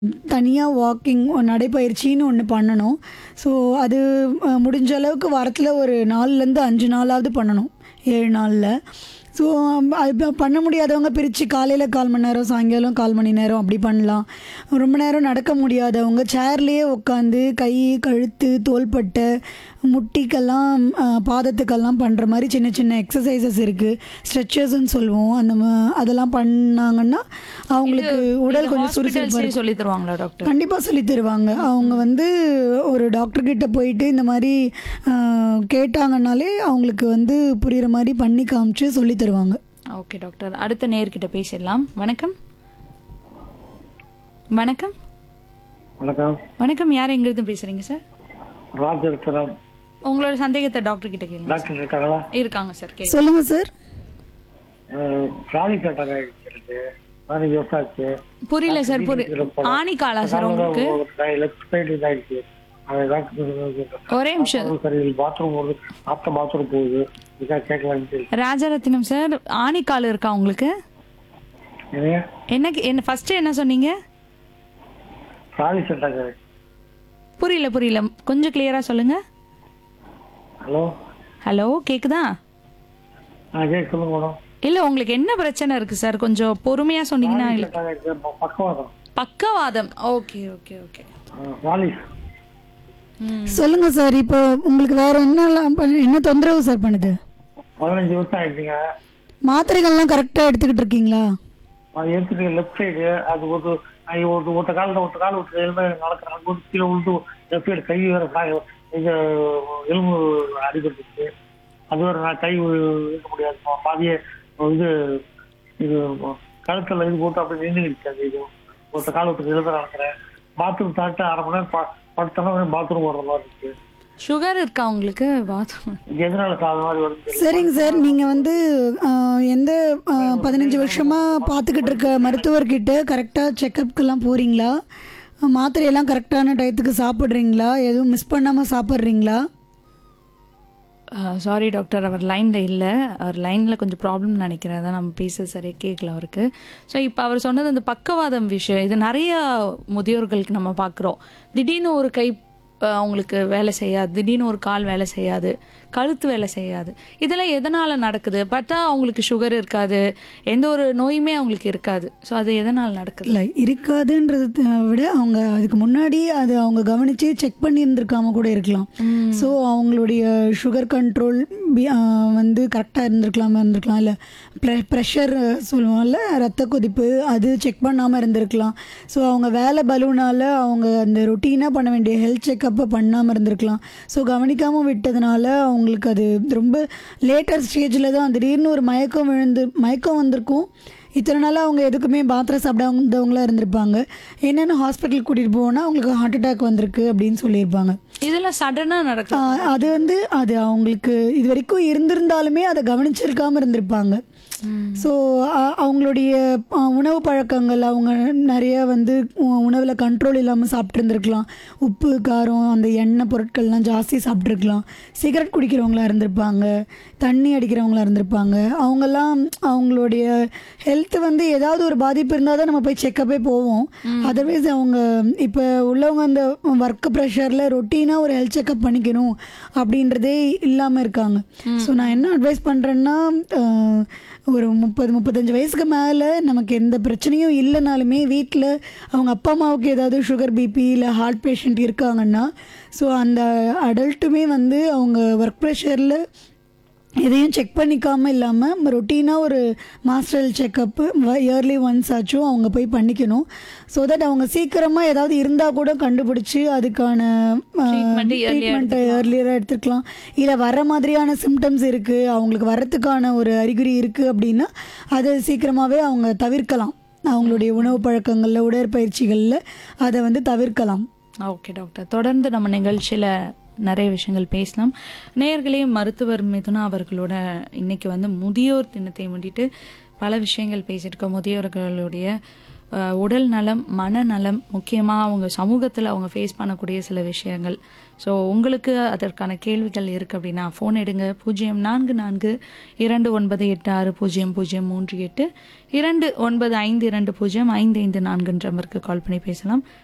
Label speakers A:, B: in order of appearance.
A: தனியாக வாக்கிங் நடைப்பயிற்சின்னு ஒன்று பண்ணணும் ஸோ அது அஹ், முடிஞ்ச அளவுக்கு வாரத்தில் ஒரு நாலுலேருந்து அஞ்சு நாளாவது பண்ணணும் ஏழு நாளில் ஸோ அது ப- பண்ண முடியாதவங்க பிரித்து காலையில் கால் மணி நேரம் சாயங்காலம் கால் மணி நேரம் அப்படி பண்ணலாம் ரொம்ப நேரம் நடக்க முடியாதவங்க சேர்லேயே உட்காந்து கை கழுத்து தோள்பட்டை முட்டிக்கெல்லாம் அஹ், பாதத்துக்கெல்லாம் பண்ணுற மாதிரி சின்ன சின்ன எக்ஸசைசஸ் இருக்குது ஸ்ட்ரெச்சர்ஸ்ன்னு சொல்லுவோம் அந்த ம- அதெல்லாம் பண்ணாங்கன்னா அவங்களுக்கு உடல் கொஞ்சம் சுறுசுறுப்பாக
B: ஹாஸ்பிட்டல்ஸே சொல்லி தருவாங்களா டாக்டர்
A: கண்டிப்பாக சொல்லி தருவாங்க அவங்க வந்து ஒரு டாக்டர் கிட்ட போயிட்டு இந்த மாதிரி ஆஹ், கேட்டாங்கன்னாலே அவங்களுக்கு வந்து புரியுற மாதிரி பண்ணி காமிச்சு சொல்லி தருவாங்க
B: ஓகே டாக்டர் அடுத்த நேர்கிட்ட பேசிடலாம் வணக்கம் வணக்கம்
C: வணக்கம்
B: வணக்கம் யார் எங்கிருந்து பேசுறீங்க சார்
C: ராஜரத்னம்
B: உங்களோட சந்தேகத்தை டாக்டர் கிட்ட கேளுங்க
C: டாக்டர் இருக்காங்களா
B: இருக்காங்க சார் கே
A: சொல்லுங்க சார்
C: அஹ், ராணி கேட்டாங்க இருக்கு பதினஞ்சு வருஷம் ஆச்சு
B: புரியல சார் புரி ஆணிக்காலா சார் உங்களுக்கு
C: லெஃப்ட் சைடு இதாயிடுச்சு அது டாக்டர்
B: ஒரே நிமிஷம்
C: சரி பாத்ரூம் போகுது ஆத்த பாத்ரூம் போகுது இதுக்காக கேட்கலான்ட்டு
B: ராஜரத்னம் சார் ஆணிக்கால் இருக்கா உங்களுக்கு
C: ஏங்க
B: என்ன என்ன ஃபர்ஸ்ட் என்ன சொன்னீங்க
C: ராணி கேட்டாங்க
B: புரியல புரியல கொஞ்சம் கிளியரா சொல்லுங்க
C: ஹலோ
B: ஹலோ கேக்குதா
C: ஆ கேட்க சொல்லுங்க மேடம்
B: இல்ல உங்களுக்கு என்ன பிரச்சனை இருக்கு சார் கொஞ்சம் பொறுமையா சொன்னீங்கன்னா
C: ராணி
B: இல்ல
C: கேட்டாங்க இருக்கு, ப- பக்கவாதம்
B: பக்கவாதம் ஓகே ஓகே ஓகே
C: அஹ், ராணி
A: சொல்லுங்க சார் இப்போ உங்களுக்கு வேற என்னலாம் பண்ண என்ன தொந்தரவு சார் பண்ணுது
C: பதினஞ்சு வருஷம் ஆயிடுச்சுங்க
A: மாத்திரைகள்லாம் கரெக்டாக எடுத்துக்கிட்டு இருக்கீங்களா
C: அது எடுத்துட்டு லெஃப்ட் சைடு அது ஒரு அது ஒரு ஒத்த காலில் ஒத்த கால் விட்டு எழுந்து நடக்கிறாங்க அங்கே வந்து கீழே விழுந்து லெஃப்ட் சைடு கை வேற சா- இது எலும்பு அடிபட்டுச்சு அது வேற நான் கை இருக்க முடியாது பா- பாதியே இது இது கழுத்தில் இது போட்டு அப்படி நின்றுக்கிடுச்சு அது இது ஒத்த கால் விட்டு எழுத நடக்கிறேன் பாத்ரூம் தாட்டு அரை மணி நேரம் பா- படுத்தோன்னா பாத்ரூம் வர்ற மாதிரி இருக்கு
B: சுகர் இருக்கா உங்களுக்கு பாத்ரூம்
C: இது எதனால சார் அது மாதிரி வருது
A: சரிங்க சார் நீங்கள் வந்து ஆஹ், எந்த ஆஹ், பதினஞ்சு வருஷமாக பார்த்துக்கிட்டு இருக்க மருத்துவர்கிட்ட கரெக்டாக செக்கப்புக்கெல்லாம் போகிறீங்களா மாத்திரையெல்லாம் கரெக்டான டயத்துக்கு சாப்பிட்றீங்களா எதுவும் மிஸ் பண்ணாமல் சாப்பிட்றீங்களா
B: சாரி டாக்டர் அவர் லைனில் இல்லை அவர் லைனில் கொஞ்சம் ப்ராப்ளம் நினைக்கிறேன் அதான் நம்ம பேசுறது சரியாக கேட்கல அவருக்கு ஸோ இப்போ அவர் சொன்னது அந்த பக்கவாதம் விஷயம் இது நிறைய முதியோர்களுக்கு நம்ம பார்க்குறோம் திடீர்னு ஒரு கை அஹ், அவங்களுக்கு வேலை செய்யாது திடீர்னு ஒரு கால் வேலை செய்யாது கழுத்து வேலை செய்யாது இதெல்லாம் எதனால் நடக்குது பார்த்தா அவங்களுக்கு சுகர் இருக்காது எந்த ஒரு நோயுமே அவங்களுக்கு இருக்காது ஸோ அது எதனால் நடக்குது
A: இல்லை இருக்காதுன்றதை விட அவங்க அதுக்கு முன்னாடி அது அவங்க கவனித்து செக் பண்ணியிருந்திருக்காம கூட இருக்கலாம் ஸோ அவங்களுடைய சுகர் கண்ட்ரோல் வந்து கரெக்டாக இருந்திருக்கலாமா இருந்திருக்கலாம் இல்லை ப்ரெ ப்ரெஷர் சொல்லுவோம்ல ரத்த கொதிப்பு அது செக் பண்ணாமல் இருந்திருக்கலாம் ஸோ அவங்க வேலை பலூனால் அவங்க அந்த ரொட்டீனாக பண்ண வேண்டிய ஹெல்த் செக்கப்பை பண்ணாமல் இருந்திருக்கலாம் ஸோ கவனிக்காமல் விட்டதுனால அவங்களுக்கு அது ரொம்ப லேட்டர் ஸ்டேஜில் தான் திடீர்னு ஒரு மயக்கம் விழுந்து மயக்கம் வந்திருக்கும் இத்தனை நாளாக அவங்க எதுக்குமே பாத்திரம் சாப்பிடாதவங்களா இருந்திருப்பாங்க என்னென்னு ஹாஸ்பிட்டல் கூட்டிகிட்டு போனால் அவங்களுக்கு ஹார்ட் அட்டாக் வந்திருக்கு அப்படின்னு சொல்லியிருப்பாங்க
B: இதெல்லாம் சடனாக நடக்குது
A: ஆஹ் அது வந்து அது அவங்களுக்கு இது வரைக்கும் இருந்திருந்தாலுமே அதை கவனிச்சிருக்காம இருந்திருப்பாங்க ஸோ அவங்களுடைய ஆஹ், உணவு பழக்கங்கள் அவங்க நிறைய வந்து உணவில் கண்ட்ரோல் இல்லாமல் சாப்பிட்ருந்துருக்கலாம் உப்பு காரம் அந்த எண்ணெய் பொருட்கள்லாம் ஜாஸ்தி சாப்பிட்ருக்கலாம் சிகரெட் குடிக்கிறவங்களா இருந்திருப்பாங்க தண்ணி அடிக்கிறவங்களா இருந்திருப்பாங்க அவங்கெல்லாம் அவங்களுடைய ஹெல்த் வந்து ஏதாவது ஒரு பாதிப்பு இருந்தால் தான் நம்ம போய் செக்கப்பே போவோம் அதர்வைஸ் அவங்க இப்போ உள்ளவங்க அந்த ஒர்க் ப்ரெஷரில் ரொட்டீனாக ஒரு ஹெல்த் செக்கப் பண்ணிக்கணும் அப்படின்றதே இல்லாமல் இருக்காங்க ஸோ நான் என்ன அட்வைஸ் பண்ணுறேன்னா ஒரு முப்பது முப்பத்தஞ்சு வயசுக்கு மேலே நமக்கு எந்த பிரச்சனையும் இல்லைனாலுமே வீட்டில் அவங்க அப்பா அம்மாவுக்கு ஏதாவது சுகர் பிபி இல்லை ஹார்ட் பேஷண்ட் இருக்காங்கன்னா ஸோ அந்த அடல்ட்டுமே வந்து அவங்க ஒர்க் ப்ரெஷரில் எதையும் செக் பண்ணிக்காம இல்லாமல் ரொட்டீனாக ஒரு மாஸ்டர் செக்கப்பு இயர்லி ஒன்ஸ் ஆச்சும் அவங்க போய் பண்ணிக்கணும் ஸோ தட் அவங்க சீக்கிரமாக ஏதாவது இருந்தால் கூட கண்டுபிடிச்சி அதுக்கான
B: Treatment early-ஆ
A: ட்ரீட்மெண்ட்டை ஏர்லியராக எடுத்துக்கலாம் இல்லை வர மாதிரியான சிம்டம்ஸ் இருக்குது அவங்களுக்கு வரத்துக்கான ஒரு அறிகுறி இருக்குது அப்படின்னா அதை சீக்கிரமாகவே அவங்க தவிர்க்கலாம் அவங்களுடைய உணவு பழக்கங்களில் உடற்பயிற்சிகளில் அதை வந்து தவிர்க்கலாம்
B: ஓகே டாக்டர் தொடர்ந்து நம்ம நிகழ்ச்சியில் நிறைய விஷயங்கள் பேசலாம் நேயர்களே மருத்துவர் மிதுனா அவர்களோட இன்னைக்கு வந்து முதியோர் தினத்தை முன்னிட்டு பல விஷயங்கள் பேசியிருக்கோம் முதியோர்களுடைய அஹ், உடல் நலம் மனநலம் முக்கியமாக அவங்க சமூகத்தில் அவங்க ஃபேஸ் பண்ணக்கூடிய சில விஷயங்கள் ஸோ உங்களுக்கு அதற்கான கேள்விகள் இருக்குது அப்படின்னா ஃபோன் எடுங்க பூஜ்ஜியம் நான்கு நான்கு இரண்டு ஒன்பது எட்டு ஆறு பூஜ்ஜியம் பூஜ்ஜியம் மூன்று எட்டு இரண்டு ஒன்பது ஐந்து இரண்டு பூஜ்ஜியம் ஐந்து ஐந்து நான்குன்ற நம்பருக்கு கால் பண்ணி பேசலாம்